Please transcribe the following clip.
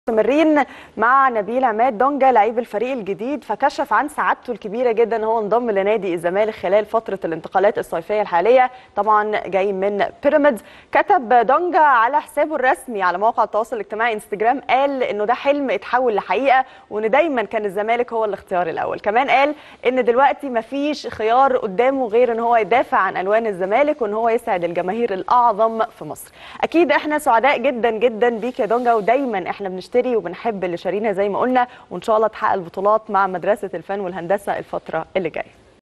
مستمرين مع نبيل عماد دونجا لعيب الفريق الجديد فكشف عن سعادته الكبيره جدا ان هو انضم لنادي الزمالك خلال فتره الانتقالات الصيفيه الحاليه طبعا جاي من بيراميدز كتب دونجا على حسابه الرسمي على مواقع التواصل الاجتماعي انستجرام قال انه ده حلم اتحول لحقيقه وان دايما كان الزمالك هو الاختيار الاول كمان قال ان دلوقتي مفيش خيار قدامه غير ان هو يدافع عن الوان الزمالك وان هو يسعد الجماهير الاعظم في مصر اكيد احنا سعداء جدا جدا بيك يا دونجا ودايما احنا بنشتري وبنحب اللي شارينا زي ما قلنا وان شاء الله تحقق البطولات مع مدرسه الفن والهندسه الفتره اللي جايه